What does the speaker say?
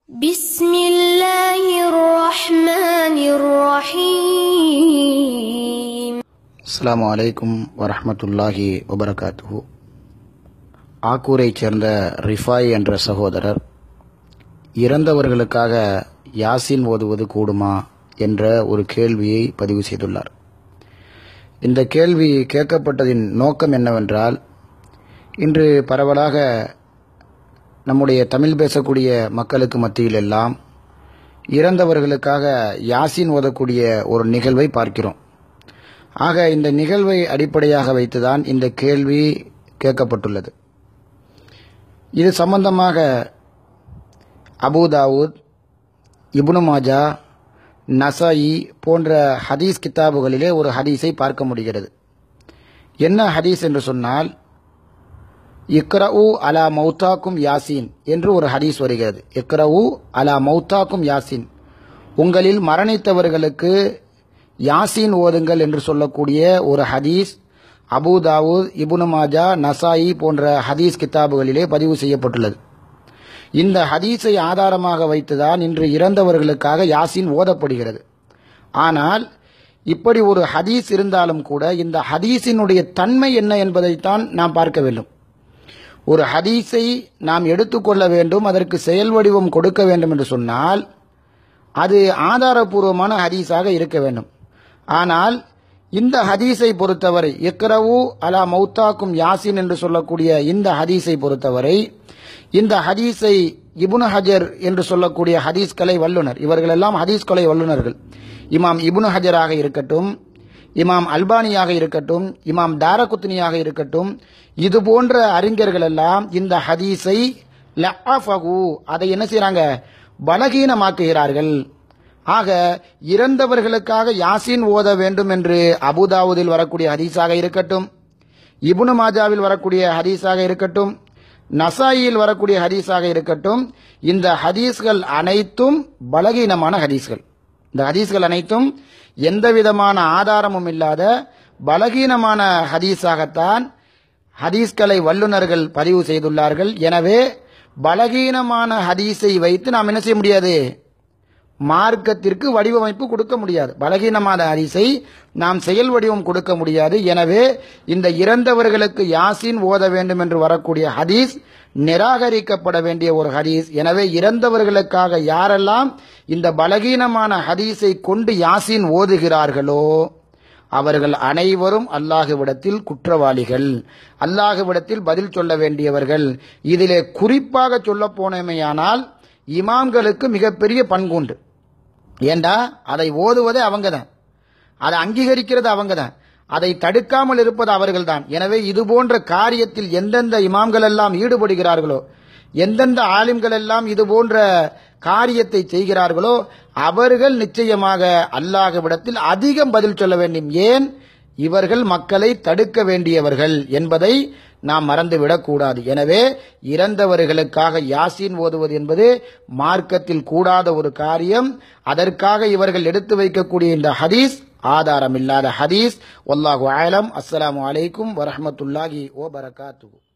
بسم الله الرحمن الرحيم அஸ்ஸலாமு அலைக்கும் வரஹ்மத்துல்லாஹி வபரகாத்துஹு ஆக்கூரைச் சேர்ந்த ரிஃபாய் என்ற சகோதரர் இறந்தவர்களுக்காக யாசின் ஓதுவது கூடுமா என்ற ஒரு கேள்வியை பதிவு செய்துள்ளார் இந்த கேள்வி கேட்கப்பட்டதின் நோக்கம் என்னவென்றால் இன்று பரவலாக நம்முடைய தமிழ் பேசக்கூடிய மக்களுக்கு மத்தியில் எல்லாம் இறந்தவர்களுக்காக யாசின் ஓதக்கூடிய ஒரு நிகழ்வை பார்க்கிறோம் ஆக இந்த நிகழ்வை அடிப்படையாக வைத்துதான் இந்த கேள்வி கேட்கப்பட்டுள்ளது இது சம்பந்தமாக அபுதாவூத் இப்னு மாஜா நசாயி போன்ற ஹதீஸ் கித்தாபுகளிலே ஒரு ஹதீஸை பார்க்க முடிகிறது என்ன ஹதீஸ் என்று சொன்னால் இக்ரவு அலா மௌத்தாக்கும் யாசீன் என்று ஒரு ஹதீஸ் வருகிறது இக்ரவு அலா மௌத்தாக்கும் யாசீன் உங்களில் மரணித்தவர்களுக்கு யாசீன் ஓதுங்கள் என்று சொல்லக்கூடிய ஒரு ஹதீஸ் அபுதாவூத் இபுனு மாஜா நசாயி போன்ற ஹதீஸ் கித்தாபுகளிலே பதிவு செய்யப்பட்டுள்ளது இந்த ஹதீஸை ஆதாரமாக வைத்துதான் இன்று இறந்தவர்களுக்காக யாசீன் ஓதப்படுகிறது ஆனால் இப்படி ஒரு ஹதீஸ் இருந்தாலும் கூட இந்த ஹதீஸினுடைய தன்மை என்ன என்பதைத்தான் நாம் பார்க்க வேண்டும் ஒரு ஹதீஸை நாம் எடுத்துக்கொள்ள வேண்டும் அதற்கு செயல் வடிவம் கொடுக்க வேண்டும் என்று சொன்னால் அது ஆதாரபூர்வமான ஹதீஸாக இருக்க வேண்டும் ஆனால் இந்த ஹதீஸை பொறுத்தவரை இக்ரவு அலா மௌத்தாக்கும் யாசின் என்று சொல்லக்கூடிய இந்த ஹதீஸை பொறுத்தவரை இந்த ஹதீஸை இபுனு ஹஜர் என்று சொல்லக்கூடிய ஹதீஸ் கலை வல்லுனர் இவர்கள் எல்லாம் ஹதீஸ் கலை வல்லுனர்கள் இமாம் இபுனு ஹஜராக இருக்கட்டும் இமாம் அல்பானியாக இருக்கட்டும் இமாம் தாரகுத்னியாக இருக்கட்டும் இது போன்ற அறிஞர்கள் எல்லாம் இந்த ஹதீஸை லஃபகு அதை என்ன செய்றாங்க பலகீனமாக்குகிறார்கள் ஆக இறந்தவர்களுக்காக யாசின் ஓத வேண்டும் என்று அபுதாவுதில் வரக்கூடிய ஹதீஸாக இருக்கட்டும் இபுனு மாஜாவில் வரக்கூடிய ஹதீஸாக இருக்கட்டும் நசாயியில் வரக்கூடிய ஹதீஸாக இருக்கட்டும் இந்த ஹதீஸ்கள் அனைத்தும் பலகீனமான ஹதீஸ்கள் இந்த ஹதீஸ்கள் அனைத்தும் எந்த விதமான ஆதாரமும் இல்லாத பலகீனமான ஹதீஸாகத்தான் ஹதீஸ்களை வல்லுநர்கள் பதிவு செய்துள்ளார்கள் எனவே பலகீனமான ஹதீஸை வைத்து நாம் என்ன செய்ய முடியாது மார்க்கத்திற்கு வடிவமைப்பு கொடுக்க முடியாது பலகீனமான ஹதீஸை நாம் செயல் வடிவம் கொடுக்க முடியாது எனவே இந்த இறந்தவர்களுக்கு யாசின் ஓத வேண்டும் என்று வரக்கூடிய ஹதீஸ் நிராகரிக்கப்பட வேண்டிய ஒரு ஹதீஸ் எனவே இறந்தவர்களுக்காக யாரெல்லாம் இந்த பலகீனமான ஹதீஸை கொண்டு யாசின் ஓதுகிறார்களோ அவர்கள் அனைவரும் அல்லாஹுவிடத்தில் குற்றவாளிகள் அல்லாஹுவிடத்தில் பதில் சொல்ல வேண்டியவர்கள் இதிலே குறிப்பாக சொல்ல போனமையானால் இமாம்களுக்கு மிகப்பெரிய பண்புண்டு ஏண்டா அதை ஓதுவதே அவங்க தான் அதை அங்கீகரிக்கிறது அவங்க தான் அதை தடுக்காமல் இருப்பது அவர்கள்தான் எனவே இது போன்ற காரியத்தில் எந்தெந்த இமாம்கள் எல்லாம் ஈடுபடுகிறார்களோ எந்தெந்த ஆலிம்கள் எல்லாம் இது போன்ற காரியத்தை செய்கிறார்களோ அவர்கள் நிச்சயமாக அல்லாஹ்விடத்தில் அதிகம் பதில் சொல்ல வேண்டும் ஏன் இவர்கள் மக்களை தடுக்க வேண்டியவர்கள் என்பதை நாம் மறந்துவிடக்கூடாது எனவே இறந்தவர்களுக்காக யாசீன் ஓதுவது என்பது மார்க்கத்தில் கூடாத ஒரு காரியம் அதற்காக இவர்கள் எடுத்து வைக்கக்கூடிய இந்த ஹதீஸ் ஆதாரம் இல்லாத ஹதீஸ் ஒல்லாஹு ஆலம் அஸ்ஸலாமு அலைக்கும் வரஹமத்துல்லாஹி ஓ பரகாத்து